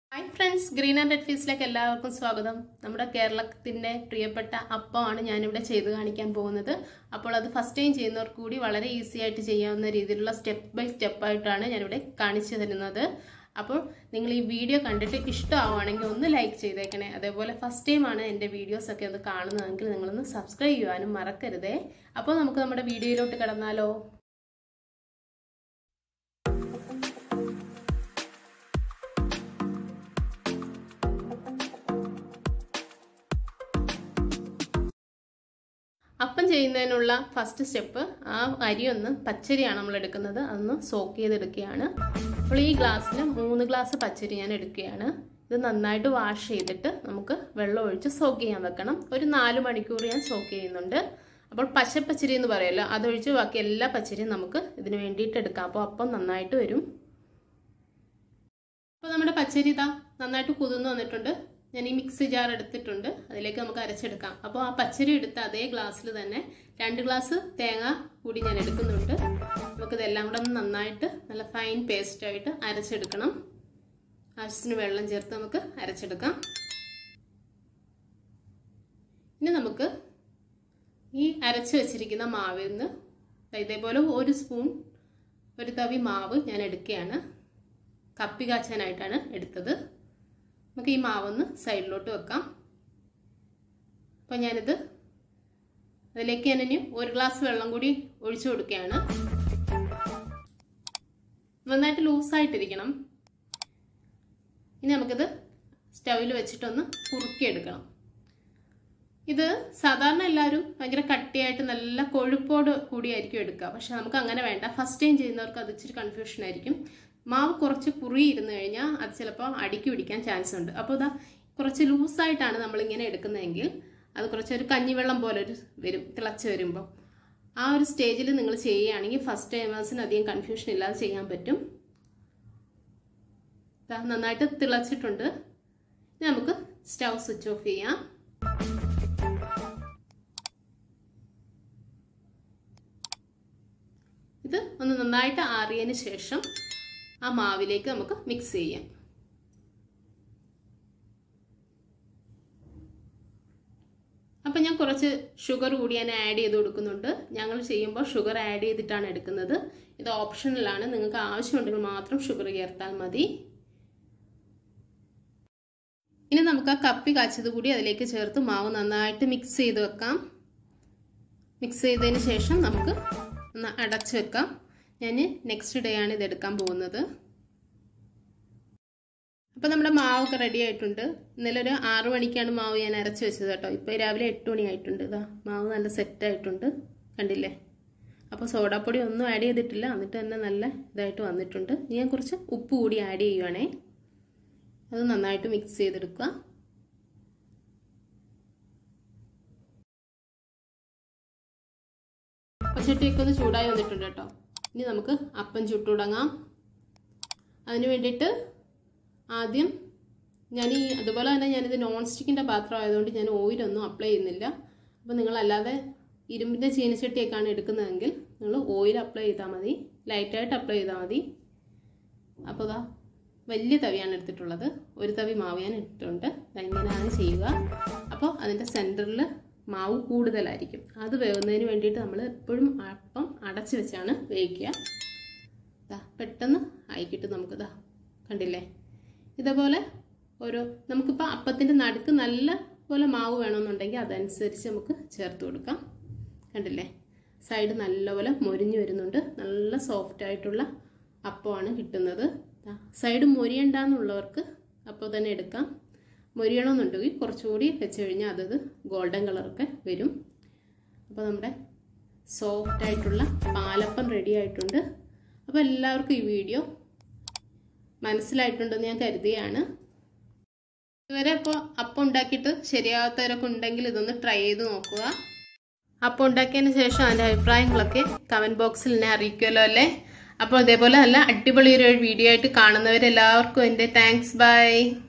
hi friends green and red ഫീസിലേക്ക് എല്ലാവർക്കും സ്വാഗതം നമ്മുടെ കേരളത്തിൻ്റെ പ്രിയപ്പെട്ട അപ്പമാണ് ഞാനിവിടെ ചെയ്ത് കാണിക്കാൻ പോകുന്നത് അപ്പോൾ അത് ഫസ്റ്റ് ടൈം ചെയ്യുന്നവർക്ക് കൂടി വളരെ ഈസി ആയിട്ട് ചെയ്യാവുന്ന രീതിയിലുള്ള സ്റ്റെപ്പ് ബൈ സ്റ്റെപ്പ് ആയിട്ടാണ് ഞാനിവിടെ കാണിച്ചു തരുന്നത് അപ്പോൾ നിങ്ങൾ ഈ വീഡിയോ കണ്ടിട്ട് ഇഷ്ടമാവുകയാണെങ്കിൽ ഒന്ന് ലൈക്ക് ചെയ്തേക്കണേ അതേപോലെ ഫസ്റ്റ് ടൈമാണ് എൻ്റെ വീഡിയോസ് ഒക്കെ ഒന്ന് കാണുന്നതെങ്കിൽ നിങ്ങളൊന്ന് സബ്സ്ക്രൈബ് ചെയ്യുവാനും മറക്കരുതേ അപ്പോൾ നമുക്ക് നമ്മുടെ വീഡിയോയിലോട്ട് കിടന്നാലോ അപ്പം ചെയ്യുന്നതിനുള്ള ഫസ്റ്റ് സ്റ്റെപ്പ് ആ അരി ഒന്ന് പച്ചരിയാണ് നമ്മൾ എടുക്കുന്നത് അതൊന്ന് സോക്ക് ചെയ്തെടുക്കുകയാണ് അപ്പോൾ ഈ ഗ്ലാസ്സിൽ മൂന്ന് ഗ്ലാസ് പച്ചരി ഞാൻ എടുക്കുകയാണ് ഇത് നന്നായിട്ട് വാഷ് ചെയ്തിട്ട് നമുക്ക് വെള്ളം ഒഴിച്ച് സോക്ക് ചെയ്യാൻ വെക്കണം ഒരു നാല് മണിക്കൂർ ഞാൻ സോക്ക് ചെയ്യുന്നുണ്ട് അപ്പോൾ പച്ചപ്പച്ചരി എന്ന് പറയുമല്ലോ അതൊഴിച്ച് ബാക്കി എല്ലാ പച്ചരിയും നമുക്ക് ഇതിന് വേണ്ടിയിട്ട് എടുക്കാം അപ്പോൾ അപ്പം നന്നായിട്ട് വരും അപ്പോൾ നമ്മുടെ പച്ചരി ഇതാ നന്നായിട്ട് കുതിർന്ന് വന്നിട്ടുണ്ട് ഞാൻ ഈ മിക്സി ജാർ എടുത്തിട്ടുണ്ട് അതിലേക്ക് നമുക്ക് അരച്ചെടുക്കാം അപ്പോൾ ആ പച്ചരി എടുത്ത അതേ ഗ്ലാസ്സിൽ തന്നെ രണ്ട് ഗ്ലാസ് തേങ്ങ കൂടി ഞാൻ എടുക്കുന്നുണ്ട് നമുക്കിതെല്ലാം കൂടെ ഒന്ന് നന്നായിട്ട് നല്ല ഫൈൻ പേസ്റ്റായിട്ട് അരച്ചെടുക്കണം ആവശ്യത്തിന് വെള്ളം ചേർത്ത് നമുക്ക് അരച്ചെടുക്കാം ഇനി നമുക്ക് ഈ അരച്ച് വെച്ചിരിക്കുന്ന മാവിൽ നിന്ന് ഇതേപോലെ ഒരു സ്പൂൺ ഒരു തവി മാവ് ഞാൻ എടുക്കുകയാണ് കപ്പി കാച്ചാനായിട്ടാണ് എടുത്തത് നമുക്ക് ഈ മാവൊന്ന് സൈഡിലോട്ട് വെക്കാം അപ്പം ഞാനിത് അതിലേക്ക് ഞാൻ ഇനി ഒരു ഗ്ലാസ് വെള്ളം കൂടി ഒഴിച്ചു കൊടുക്കുകയാണ് നന്നായിട്ട് ലൂസായിട്ടിരിക്കണം ഇനി നമുക്കിത് സ്റ്റൗവിൽ വെച്ചിട്ടൊന്ന് കുറുക്കിയെടുക്കണം ഇത് സാധാരണ എല്ലാവരും ഭയങ്കര കട്ടിയായിട്ട് നല്ല കൊഴുപ്പോട് കൂടിയായിരിക്കും എടുക്കുക പക്ഷെ നമുക്ക് അങ്ങനെ വേണ്ട ഫസ്റ്റ് ടൈം ചെയ്യുന്നവർക്ക് അത് ഇച്ചിരി കൺഫ്യൂഷൻ ആയിരിക്കും മാവ് കുറച്ച് കുറി ഇരുന്ന് കഴിഞ്ഞാൽ അത് ചിലപ്പോൾ അടിക്ക് പിടിക്കാൻ ചാൻസ് ഉണ്ട് അപ്പോൾ ഇതാ കുറച്ച് ലൂസായിട്ടാണ് നമ്മളിങ്ങനെ എടുക്കുന്നതെങ്കിൽ അത് കുറച്ചൊരു കഞ്ഞിവെള്ളം പോലെ ഒരു വരും തിളച്ച് വരുമ്പോൾ ആ ഒരു സ്റ്റേജിൽ നിങ്ങൾ ചെയ്യുകയാണെങ്കിൽ ഫസ്റ്റ് ടൈമേഴ്സിന് അധികം കൺഫ്യൂഷൻ ഇല്ലാതെ ചെയ്യാൻ പറ്റും നന്നായിട്ട് തിളച്ചിട്ടുണ്ട് ഇനി നമുക്ക് സ്റ്റൗ സ്വിച്ച് ഓഫ് ചെയ്യാം ഇത് ഒന്ന് നന്നായിട്ട് ആറിയതിന് ശേഷം ആ മാവിലേക്ക് നമുക്ക് മിക്സ് ചെയ്യാം അപ്പം ഞാൻ കുറച്ച് ഷുഗർ കൂടി ഞാൻ ആഡ് ചെയ്ത് കൊടുക്കുന്നുണ്ട് ഞങ്ങൾ ചെയ്യുമ്പോൾ ഷുഗർ ആഡ് ചെയ്തിട്ടാണ് എടുക്കുന്നത് ഇത് ഓപ്ഷണലാണ് നിങ്ങൾക്ക് ആവശ്യമുണ്ടെങ്കിൽ മാത്രം ഷുഗർ ചേർത്താൽ മതി ഇനി നമുക്ക് ആ കപ്പി കാച്ചത് കൂടി അതിലേക്ക് ചേർത്ത് മാവ് നന്നായിട്ട് മിക്സ് ചെയ്ത് വെക്കാം മിക്സ് ചെയ്തതിന് ശേഷം നമുക്ക് ഒന്ന് അടച്ചു വെക്കാം ഞാൻ നെക്സ്റ്റ് ഡേ ആണ് ഇത് എടുക്കാൻ പോകുന്നത് അപ്പോൾ നമ്മുടെ മാവൊക്കെ റെഡി ആയിട്ടുണ്ട് ഇന്നലെ ഒരു ആറു മണിക്കാണ് മാവ് ഞാൻ അരച്ച് വെച്ചത് കേട്ടോ ഇപ്പോൾ രാവിലെ എട്ട് മണി ആയിട്ടുണ്ട് ഇതാ മാവ് നല്ല സെറ്റ് ആയിട്ടുണ്ട് കണ്ടില്ലേ അപ്പോൾ സോഡാപ്പൊടി ഒന്നും ആഡ് ചെയ്തിട്ടില്ല എന്നിട്ട് തന്നെ നല്ല ഇതായിട്ട് വന്നിട്ടുണ്ട് ഞാൻ കുറച്ച് ഉപ്പ് കൂടി ആഡ് ചെയ്യുവാണേ അത് നന്നായിട്ട് മിക്സ് ചെയ്തെടുക്കുക പച്ചട്ടിയൊക്കെ ഒന്ന് ചൂടായി വന്നിട്ടുണ്ട് കേട്ടോ ഇനി നമുക്ക് അപ്പം ചുട്ടു തുടങ്ങാം അതിന് വേണ്ടിയിട്ട് ആദ്യം ഞാൻ ഈ അതുപോലെ തന്നെ ഞാനിത് നോൺ സ്റ്റിക്കിൻ്റെ പാത്രം ആയതുകൊണ്ട് ഞാൻ ഓയിലൊന്നും അപ്ലൈ ചെയ്യുന്നില്ല അപ്പോൾ നിങ്ങളല്ലാതെ ഇരുമ്പിൻ്റെ ചീനച്ചട്ടിയൊക്കെയാണ് എടുക്കുന്നതെങ്കിൽ നിങ്ങൾ ഓയിൽ അപ്ലൈ ചെയ്താൽ മതി ലൈറ്റായിട്ട് അപ്ലൈ ചെയ്താൽ മതി അപ്പോൾ ഇതാ വലിയ തവിയാണ് എടുത്തിട്ടുള്ളത് ഒരു തവി മാവ് ഞാൻ ഇട്ടിട്ടുണ്ട് ഇങ്ങനെയാണ് ചെയ്യുക അപ്പോൾ അതിൻ്റെ സെൻറ്ററിൽ മാവ് കൂടുതലായിരിക്കും അത് വേവുന്നതിന് വേണ്ടിയിട്ട് നമ്മൾ എപ്പോഴും അപ്പം അടച്ചു വെച്ചാണ് വേവിക്കുക ഇതാ പെട്ടെന്ന് ആയിക്കിട്ട് നമുക്കിതാ കണ്ടില്ലേ ഇതേപോലെ ഓരോ നമുക്കിപ്പോൾ അപ്പത്തിൻ്റെ നടുക്ക് നല്ല പോലെ മാവ് വേണമെന്നുണ്ടെങ്കിൽ അതനുസരിച്ച് നമുക്ക് ചേർത്ത് കൊടുക്കാം കണ്ടില്ലേ സൈഡ് നല്ലപോലെ മൊരിഞ്ഞു വരുന്നുണ്ട് നല്ല സോഫ്റ്റ് ആയിട്ടുള്ള അപ്പമാണ് കിട്ടുന്നത് സൈഡ് മൊരിയണ്ടെന്നുള്ളവർക്ക് അപ്പോൾ തന്നെ എടുക്കാം മൊരിയണമെന്നുണ്ടെങ്കിൽ കുറച്ചുകൂടി വെച്ച് കഴിഞ്ഞാൽ അതത് ഗോൾഡൻ കളറൊക്കെ വരും അപ്പോൾ നമ്മുടെ സോഫ്റ്റ് ആയിട്ടുള്ള പാലപ്പം റെഡി ആയിട്ടുണ്ട് അപ്പോൾ എല്ലാവർക്കും ഈ വീഡിയോ മനസ്സിലായിട്ടുണ്ടെന്ന് ഞാൻ കരുതിയാണ് ഇതുവരെ ഇപ്പോൾ അപ്പം ഉണ്ടാക്കിയിട്ട് ശരിയാവാത്തവരൊക്കെ ഉണ്ടെങ്കിൽ ഇതൊന്ന് ട്രൈ ചെയ്ത് നോക്കുക അപ്പം ഉണ്ടാക്കിയതിന് ശേഷം അതിൻ്റെ അഭിപ്രായങ്ങളൊക്കെ കമൻറ്റ് ബോക്സിൽ എന്നെ അറിയിക്കുമല്ലോ അല്ലേ അപ്പോൾ ഇതേപോലെ നല്ല അടിപൊളി ഒരു വീഡിയോ ആയിട്ട് കാണുന്നവരെല്ലാവർക്കും എൻ്റെ താങ്ക്സ് ബൈ